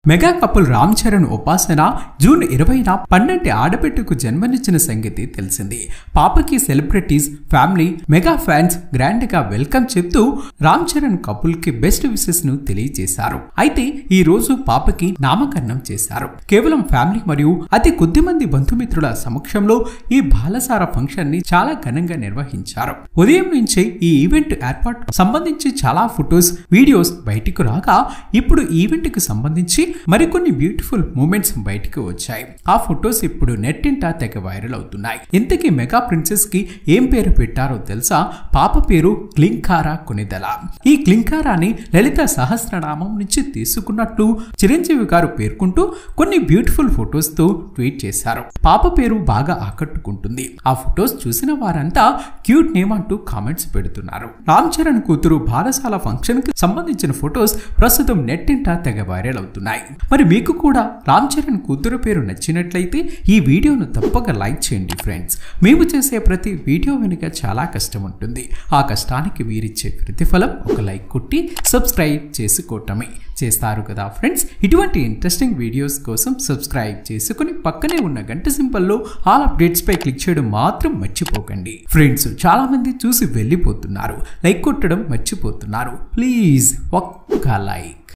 mega couple Ram Charan ఉపాసన June ఇరవైన పన్నెండు ఆడబిడ్డకు జన్మనిచ్చిన సంగతి తెలిసింది పాపకి celebrities family mega fans grand గా వెల్కమ్ చెప్తూ రామ్ చరణ్ కపుల్ కి బెస్ట్ విషెస్ ను తెలియజేశారు అయితే ఈ రోజు పాపకి నామకరణం చేశారు కేవలం ఫ్యామిలీ మరియు అతి కొద్ది మంది బంధుమిత్రుల సమక్షంలో ఈ బాలసార ఫంక్షన్ ని చాలా ఘనంగా నిర్వహించారు ఉదయం నుంచే ఈ ఈవెంట్ ఏర్పాటు సంబంధించి చాలా ఫొటోస్ వీడియోస్ బయటకు రాగా ఇప్పుడు ఈవెంట్ కు సంబంధించి మరికొన్ని బ్యూటిఫుల్ మూమెంట్స్ బయటకు వచ్చాయి ఆ ఫొటోస్ ఇప్పుడు నెట్టింటా తెగ వైరల్ అవుతున్నాయి ఇంతకీ మెగా ప్రిన్సెస్ కి ఏం పేరు పెట్టారో తెలుసా పాప పేరు క్లింకారా కొనిదల ఈ క్లింకారాని లలిత సహస్రనామం నుంచి తీసుకున్నట్లు చిరంజీవి గారు పేర్కొంటూ కొన్ని బ్యూటిఫుల్ ఫొటోస్ తో ట్వీట్ చేశారు పాప పేరు బాగా ఆకట్టుకుంటుంది ఆ ఫొటోస్ చూసిన వారంతా క్యూట్ నేమ్ అంటూ కామెంట్స్ పెడుతున్నారు రామ్ చరణ్ కూతురు బాలసాల ఫంక్షన్ కి సంబంధించిన ఫొటోస్ ప్రస్తుతం నెట్టింటా తెగ వైరల్ అవుతున్నాయి మరి మీకు కూడా రామ్ చరణ్ కూతురు పేరు నచ్చినట్లయితే ఈ వీడియోను తప్పక లైక్ చేయండి ఫ్రెండ్స్ మేము చేసే ప్రతి వీడియో వెనుక చాలా కష్టం ఉంటుంది ఆ కష్టానికి మీరిచ్చే ప్రతిఫలం ఒక లైక్ కొట్టి సబ్స్క్రైబ్ చేసుకోవటమే చేస్తారు కదా ఫ్రెండ్స్ ఇటువంటి ఇంట్రెస్టింగ్ వీడియోస్ కోసం సబ్స్క్రైబ్ చేసుకుని పక్కనే ఉన్న గంట సింబల్లో ఆల్ అప్డేట్స్ పై క్లిక్ చేయడం మాత్రం మర్చిపోకండి ఫ్రెండ్స్ చాలా మంది చూసి వెళ్ళిపోతున్నారు లైక్ కొట్టడం మర్చిపోతున్నారు ప్లీజ్ ఒక్క లైక్